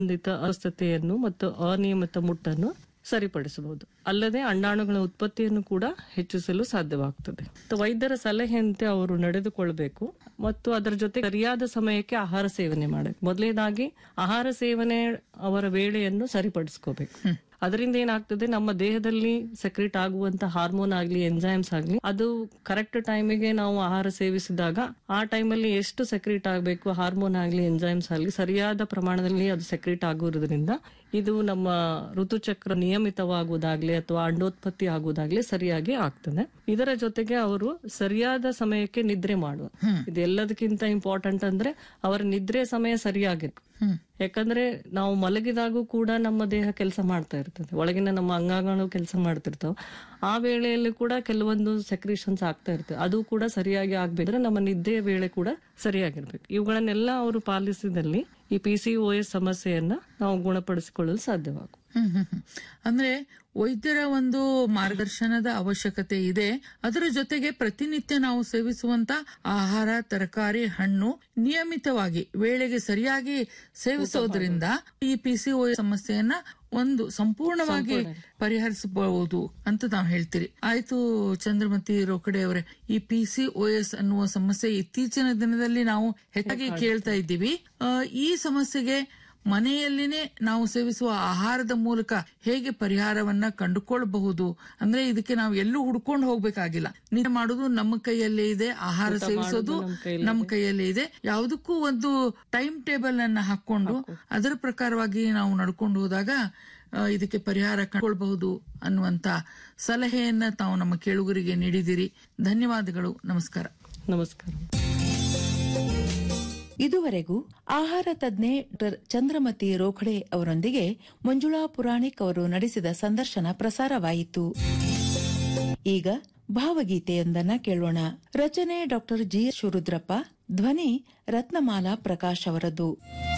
ಸಂಬಂಧಿತ ಅಸ್ವಸ್ಥತೆಯನ್ನು ಮತ್ತು ಅನಿಯಮಿತ ಮುಟ್ಟನ್ನು ಸರಿಪಡಿಸಬಹುದು ಅಲ್ಲದೆ ಅಂಡಾಣುಗಳ ಉತ್ಪತ್ತಿಯನ್ನು ಕೂಡ ಹೆಚ್ಚಿಸಲು ಸಾಧ್ಯವಾಗುತ್ತದೆ ಮತ್ತು ವೈದ್ಯರ ಸಲಹೆಯಂತೆ ಅವರು ನಡೆದುಕೊಳ್ಬೇಕು ಮತ್ತು ಅದರ ಜೊತೆ ಸರಿಯಾದ ಸಮಯಕ್ಕೆ ಆಹಾರ ಸೇವನೆ ಮಾಡಬೇಕು ಮೊದಲನೇದಾಗಿ ಆಹಾರ ಸೇವನೆ ಅವರ ವೇಳೆಯನ್ನು ಸರಿಪಡಿಸ್ಕೋಬೇಕು ಅದರಿಂದ ಏನಾಗ್ತದೆ ನಮ್ಮ ದೇಹದಲ್ಲಿ ಸೆಕ್ರೆಟ್ ಆಗುವಂತ ಹಾರ್ಮೋನ್ ಆಗ್ಲಿ ಎಂಜೈಮ್ಸ್ ಆಗ್ಲಿ ಅದು ಕರೆಕ್ಟ್ ಟೈಮಿಗೆ ನಾವು ಆಹಾರ ಸೇವಿಸಿದಾಗ ಆ ಟೈಮಲ್ಲಿ ಎಷ್ಟು ಸೆಕ್ರೆಟ್ ಆಗಬೇಕು ಹಾರ್ಮೋನ್ ಆಗ್ಲಿ ಎಂಜೈಮ್ಸ್ ಆಗ್ಲಿ ಸರಿಯಾದ ಪ್ರಮಾಣದಲ್ಲಿ ಅದು ಸೆಕ್ರೆಟ್ ಆಗುವುದರಿಂದ ಇದು ನಮ್ಮ ಋತುಚಕ್ರ ನಿಯಮಿತವಾಗುವುದಾಗ್ಲಿ ಅಥವಾ ಅಂಡೋತ್ಪತ್ತಿ ಆಗುವುದಾಗ್ಲಿ ಸರಿಯಾಗಿ ಆಗ್ತದೆ ಇದರ ಜೊತೆಗೆ ಅವರು ಸರಿಯಾದ ಸಮಯಕ್ಕೆ ನಿದ್ರೆ ಮಾಡುವ ಇದೆಲ್ಲದಕ್ಕಿಂತ ಇಂಪಾರ್ಟೆಂಟ್ ಅಂದ್ರೆ ಅವರ ನಿದ್ರೆ ಸಮಯ ಸರಿಯಾಗಿರ್ಬೇಕು ಯಾಕಂದ್ರೆ ನಾವು ಮಲಗಿದಾಗೂ ಕೂಡ ನಮ್ಮ ದೇಹ ಕೆಲಸ ಮಾಡ್ತಾ ಇರ್ತದೆ ಒಳಗಿನ ನಮ್ಮ ಅಂಗಾಂಗಗಳು ಕೆಲಸ ಮಾಡ್ತಿರ್ತಾವ ಆ ವೇಳೆಯಲ್ಲಿ ಕೂಡ ಕೆಲವೊಂದು ಸೆಕ್ರೇಷನ್ಸ್ ಆಗ್ತಾ ಇರ್ತದೆ ಅದು ಕೂಡ ಸರಿಯಾಗಿ ಆಗ್ಬೇಕಂದ್ರೆ ನಮ್ಮ ನಿದ್ದೆಯ ವೇಳೆ ಕೂಡ ಸರಿಯಾಗಿರ್ಬೇಕು ಇವುಗಳನ್ನೆಲ್ಲ ಅವರು ಪಾಲಿಸಿದಲ್ಲಿ ಈ ಪಿ ಸಿ ಓ ಎಸ್ ಸಮಸ್ಯೆಯನ್ನ ನಾವು ಗುಣಪಡಿಸಿಕೊಳ್ಳಲು ಸಾಧ್ಯವಾಗುತ್ತದೆ ಹ್ಮ್ ಹ್ಮ್ ಹ್ಮ್. ಅಂದ್ರೆ ವೈದ್ಯರ ಒಂದು ಮಾರ್ಗದರ್ಶನದ ಅವಶ್ಯಕತೆ ಇದೆ ಅದರ ಜೊತೆಗೆ ಪ್ರತಿನಿತ್ಯ ನಾವು ಸೇವಿಸುವಂತ ಆಹಾರ ತರಕಾರಿ ಹಣ್ಣು ನಿಯಮಿತವಾಗಿ ವೇಳೆಗೆ ಸರಿಯಾಗಿ ಸೇವಿಸೋದ್ರಿಂದ ಈ ಪಿಸಿಒ ಸಮಸ್ಯೆಯನ್ನ ಒಂದು ಸಂಪೂರ್ಣವಾಗಿ ಪರಿಹರಿಸಬಹುದು ಅಂತ ನಾವು ಹೇಳ್ತೀರಿ ಆಯ್ತು ಚಂದ್ರಮತಿ ರೋಕಡೆ ಅವರೇ ಈ ಪಿ ಸಿ ಎಸ್ ಅನ್ನುವ ಸಮಸ್ಯೆ ಇತ್ತೀಚಿನ ದಿನದಲ್ಲಿ ನಾವು ಹೆಚ್ಚಾಗಿ ಕೇಳ್ತಾ ಇದ್ದೀವಿ ಆ, ಈ ಸಮಸ್ಯೆಗೆ ಮನೆಯಲ್ಲಿನೇ ನಾವು ಸೇವಿಸುವ ಆಹಾರದ ಮೂಲಕ ಹೇಗೆ ಪರಿಹಾರವನ್ನ ಕಂಡುಕೊಳ್ಳಬಹುದು ಅಂದ್ರೆ ಇದಕ್ಕೆ ನಾವು ಎಲ್ಲೂ ಹುಡ್ಕೊಂಡು ಹೋಗ್ಬೇಕಾಗಿಲ್ಲ ನಿಜ ಮಾಡೋದು ನಮ್ಮ ಕೈಯಲ್ಲೇ ಇದೆ ಆಹಾರ ಸೇವಿಸೋದು ನಮ್ಮ ಕೈಯಲ್ಲೇ ಇದೆ ಯಾವುದಕ್ಕೂ ಒಂದು ಟೈಮ್ ಟೇಬಲ್ ಅನ್ನ ಹಾಕೊಂಡು ಅದರ ಪ್ರಕಾರವಾಗಿ ನಾವು ನಡ್ಕೊಂಡು ಹೋದಾಗ ಆ, ಇದಕ್ಕೆ ಪರಿಹಾರ ಕಂಡುಕೊಳ್ಬಹುದು ಅನ್ನುವಂತ ಸಲಹೆಯನ್ನ ತಾವು ನಮ್ಮ ಕೇಳುಗರಿಗೆ ನೀಡಿದಿರಿ ಧನ್ಯವಾದಗಳು ನಮಸ್ಕಾರ ನಮಸ್ಕಾರ ಇದುವರೆಗೂ ಆಹಾರ ತಜ್ಞೆ ಡಾಕ್ಟರ್ ಚಂದ್ರಮತಿ ರೋಖಡೆ ಅವರೊಂದಿಗೆ ಮಂಜುಳಾ ಪುರಾಣಿಕ್ ಅವರು ನಡೆಸಿದ ಸಂದರ್ಶನ ಪ್ರಸಾರವಾಯಿತು ಈಗ ಭಾವಗೀತೆಯೊಂದನ್ನ ಕೇಳೋಣ ರಚನೆ ಡಾಕ್ಟರ್ ಜಿ ಶಿವರುದ್ರಪ್ಪ ಧ್ವನಿ ರತ್ನಮಾಲಾ ಪ್ರಕಾಶ್ ಅವರದ್ದು